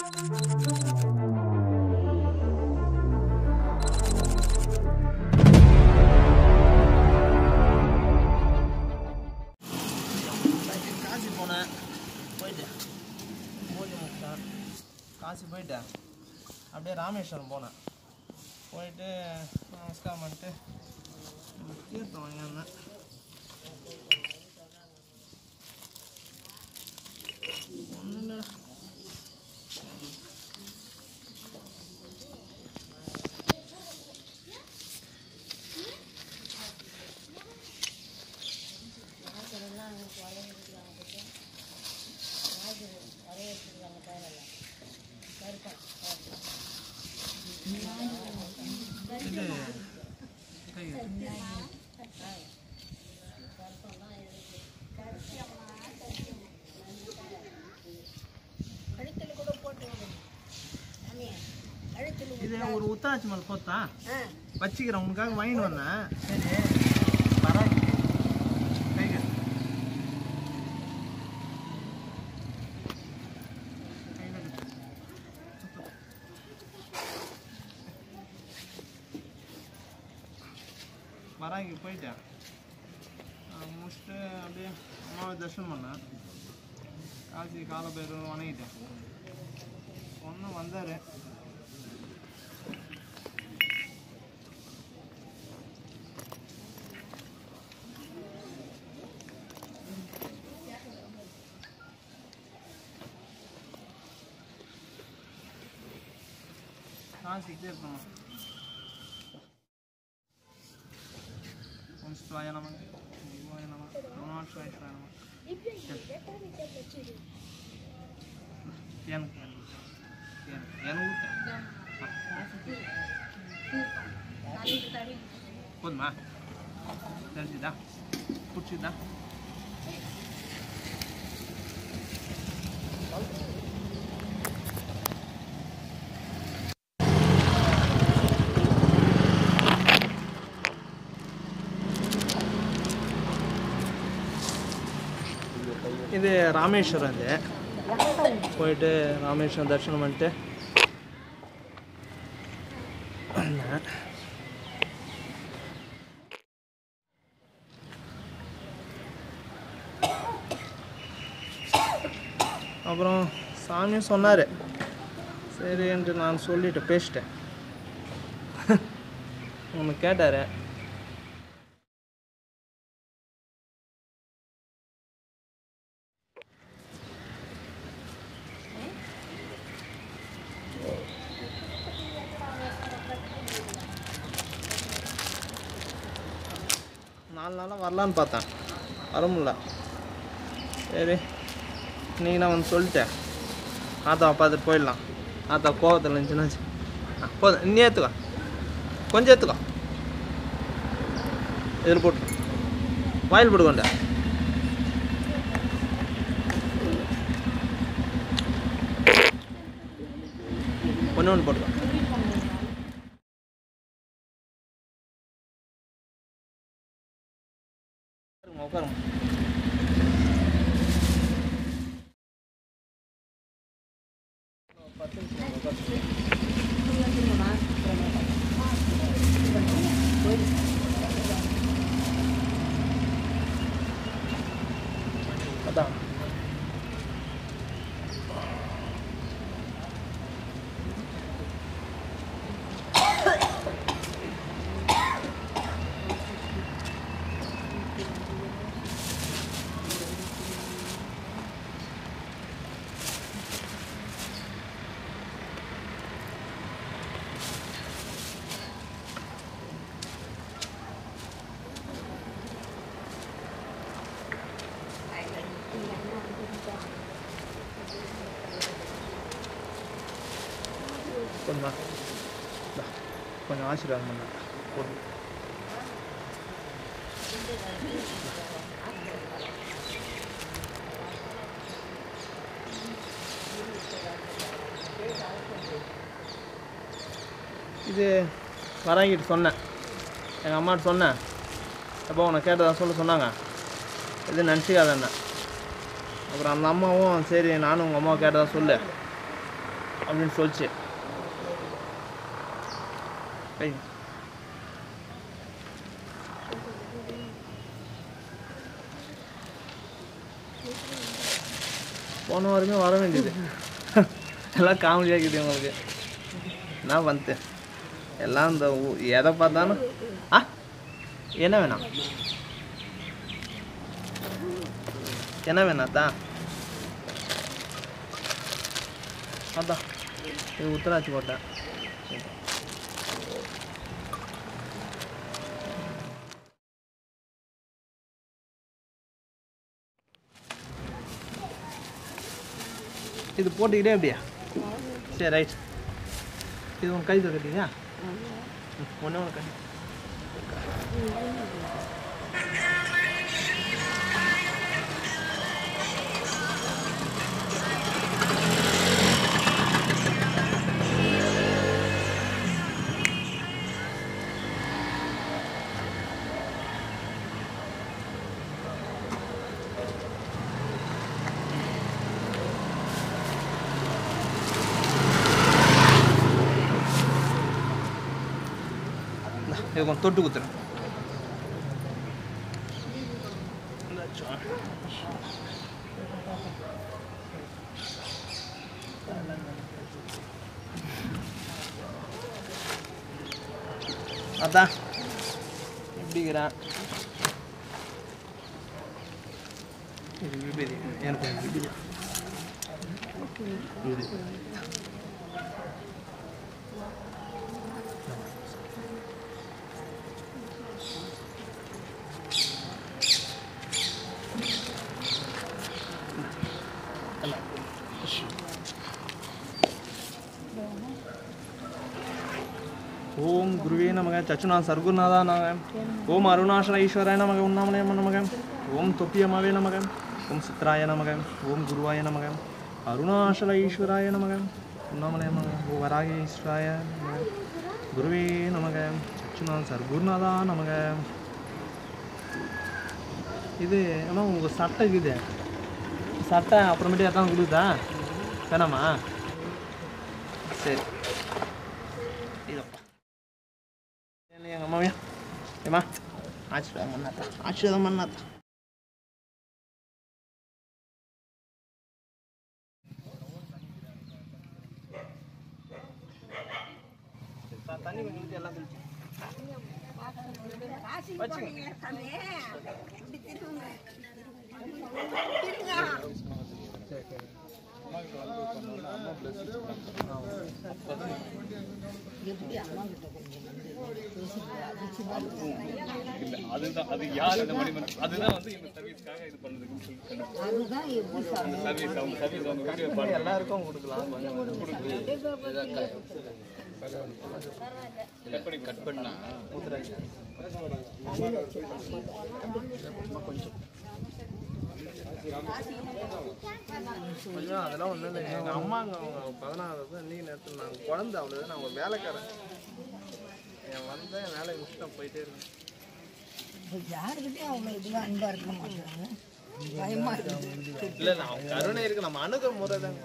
காசி போனேன் போயிட்டேன் பூஜை முடிச்சிட்டேன் காசி போயிட்டேன் அப்படியே ராமேஸ்வரம் போனேன் போயிட்டு நமஸ்காரம் பண்ணிட்டு தீர்த்தம் வாங்கியிருந்தேன் ஒன்றும் இல்லைடா இது கை கழுத்தில் கூட போட்டு விடுங்க சாமி கழுத்தில் இது ஒரு உத்தாச்சி மேலே போத்தா ஆ வச்சுக்கிறேன் உனக்காக வாங்கிட்டு வந்தேன் சரி பரவாயில்ல கை கட்டு. கையில கட்டு. வராங்கி போயிட்டேன் நான் முடிச்சுட்டு அப்படியே அம்மாவை தரிசனம் பண்ணேன் காசி கால பேர் வணங்கிட்டேன் ஒன்றும் வந்தார் காசிக்கிட்டே இருக்கணும் ஓம்ஸ்வாய நம ஓமாய நம நமஸ்வாய நம எனக்கு எனக்கு எனக்கு போதுமா தெரிஞ்சுதா பிடிச்சிதா இது ராமேஸ்வரம் இது போயிட்டு ராமேஸ்வரம் தரிசனம் பண்ணிட்டு வந்தேன். அப்புறம் சாமியும் சொன்னார் சரி என்று நான் சொல்லிட்டு பேசிட்டேன் ஒன்று கேட்டார் நாலு நாளாக வரலான்னு பார்த்தேன் வர முடியல சரி இன்னைக்கு நான் வந்து சொல்லிட்டேன் ஆத்தாவை பார்த்துட்டு போயிடலாம் ஆத்தா கோவத்தில் இருந்துச்சுன்னா சரி. ஆ போதும் இன்னும் ஏற்றுக்கோ கொஞ்சம் ஏற்றுக்கோ இதில் போட்டு வாயில் போட்டு கொண்ட ஒன்று ஒன்று போட்டுக்கோ உட்காருங்க உட்காருங்க பத்து நிமிஷம் உட்காருங்க அதான் கொஞ்சம் வா. இந்தா, கொஞ்சம் ஆசீர்வாதம் பண்ண போதும் இது வராங்கிட்டு சொன்னேன் எங்கள் அம்மாட்ட சொன்னேன் அப்போ உன்னை கேட்டதா சொல்ல சொன்னாங்க இது நினச்சிக்காத என்ன அப்புறம் அந்த அம்மாவும் சரி நானும் உங்கள் அம்மாவை கேட்டதா சொல்லு அப்படின்னு சொல்லிச்சு கை போன வாரமே வர வேண்டியது எல்லாம் காமெடியாக இருக்குது உங்களுக்கு என்ன வந்து எல்லாம் இந்த ஊ- எதை பார்த்தாலும் ஆ என்ன வேணாம் என்ன வேணாம் அத்தா அதான் இது உத்தராட்சி போட்டேன் இது போட்டுக்கிட்டே அப்படியா சரி ரைட் இது உன் கை கட்டியா ஒன்றே ஒன்று கட்டி இந்தா, இது கொஞ்சம் தொட்டு குத்துறேன் அதான் எப்படிங்கிறான் இது விபதி எனக்கு கொஞ்சம் விபதி இது ஓம் குருவே நமக சச்சுனா சர்க்குருநாதா நமக ஓம் அருணாசல ஈஸ்வராய நமக உண்ணாமலே நமக ஓம் தொப்பியமாவே நமக ஓம் சித்ராய நமக ஓம் குருவாய நமக அருணாசல ஈஸ்வராய நமக உண்ணாமலே நமக ஓ வராக ஈஸ்வராய நமக குருவே நமக சச்சுனா சர்க்குருநாதா நமக இது அம்மா உங்கள் சட்டை இருக்குது சட்டை அப்புறமேட்டு யாருக்காவது கொடுக்குதா வேணாமா சரி இதப்பா என்ன எங்கள் அம்மாவையா ஏம்மா ஆசீர்வாதம் பண்ணாத்தா ஆசீர்வாதம் பண்ணாத்தா தண்ணி கொஞ்சம் ஊத்தி எல்லாம் குளிச்சு வச்சுங்க அதுதான் அது யார் அந்த மணிமன் அதுதான் வந்து இந்த சர்வீஸ்க்காக இது பண்ணதுக்குன்னு சொல்லி கண்டு- அதுதான் எப்படி அந்த சர்வீஸ் அவங்க சர்வீஸ் அவங்க வீடியோ பாருங்க எல்லாருக்கும் கொடுக்கலாம் கொஞ்சம் கட் பண்ணி கட் பண்ணா கொஞ்சம் அதெல்லாம் ஒன்றும் இல்லை எங்கள் அம்மாங்க அவங்க பதினாறு இன்னைக்கு நேரத்தில் நாங்கள் குழந்தை அவ்வளோதான் நான் ஒரு வேலைக்காரன் என் வந்தேன் என் வேலையை முடிச்சுட்டு போயிட்டே இருக்கேன் யாருக்கிட்டையும் அவங்க இதுவாக அன்பாக இருக்க மாட்டாங்க பயமா இருக்குது இல்லை நான் கருணை இருக்கு நம்ம அணுக முறை தான்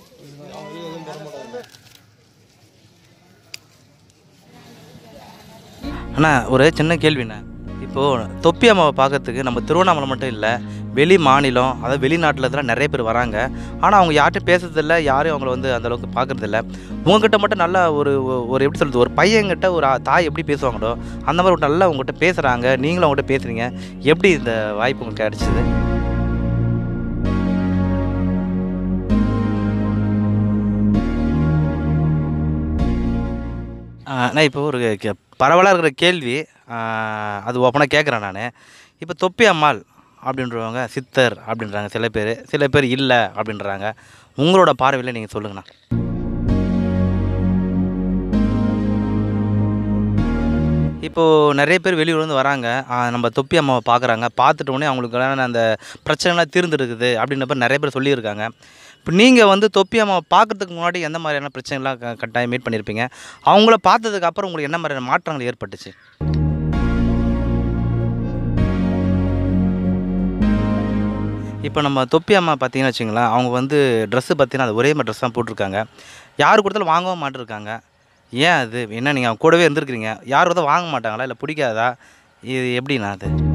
அண்ணா ஒரு சின்ன கேள்விண்ணா இப்போது தொப்பி அம்மாவை பார்க்கறதுக்கு நம்ம திருவண்ணாமலை மட்டும் இல்லை வெளி மாநிலம் அதாவது வெளிநாட்டில் இதெல்லாம் நிறைய பேர் வராங்க ஆனால் அவங்க யார்கிட்டும் பேசுறதில்ல யாரையும் அவங்கள வந்து அந்த அளவுக்கு பார்க்கறதில்ல உங்ககிட்ட மட்டும் நல்லா ஒரு ஒரு எப்படி சொல்கிறது ஒரு பையன்கிட்ட ஒரு தாய் எப்படி பேசுவாங்களோ அந்த மாதிரி ஒரு நல்லா உங்ககிட்ட பேசுகிறாங்க நீங்களும் அவங்ககிட்ட பேசுகிறீங்க எப்படி இந்த வாய்ப்பு உங்களுக்கு கிடச்சிது நான் இப்போ ஒரு கே- பரவலாக இருக்கிற கேள்வி ஆஹ் அது ஓப்பனாக கேட்குறேன் நான் இப்போ தொப்பி அம்மாள் அப்படின்றவங்க சித்தர் அப்படின்றாங்க சில பேர் சில பேர் இல்லை அப்படின்றாங்க உங்களோட பார்வையில் நீங்கள் சொல்லுங்கண்ணா இப்போது நிறைய பேர் வெளியூர்லேருந்து வராங்க ஆஹ் நம்ம தொப்பி அம்மாவை பார்க்குறாங்க பார்த்துட்ட உடனே அவங்களுக்கான அந்த பிரச்சனைலாம் தீர்ந்துருக்குது அப்படின்றப்ப நிறைய பேர் சொல்லியிருக்காங்க இப்போ நீங்கள் வந்து தொப்பி அம்மாவை பார்க்கறதுக்கு முன்னாடி எந்த மாதிரியான பிரச்சனைலாம் க- கட்டாயம் மீட் பண்ணியிருப்பீங்க அவங்கள பார்த்ததுக்கு அப்புறம் உங்களுக்கு என்ன மாதிரியான மாற்றங்கள் ஏற்பட்டுச்சு இப்போ நம்ம தொப்பி அம்மா பார்த்தீங்கன்னு வச்சுங்களேன் அவங்க வந்து ட்ரெஸ்ஸு பார்த்தீங்கன்னா அது ஒரே மாதிரி ட்ரெஸ் தான் போட்டிருக்காங்க யார் கொடுத்தாலும் வாங்கவும் மாட்டிருக்காங்க ஏன் அது என்ன நீங்கள் அவங்க கூடவே இருந்திருக்கிறீங்க யார் கொடுத்தா வாங்க மாட்டாங்களா இல்லை பிடிக்காதா இது எப்படிண்ணா அது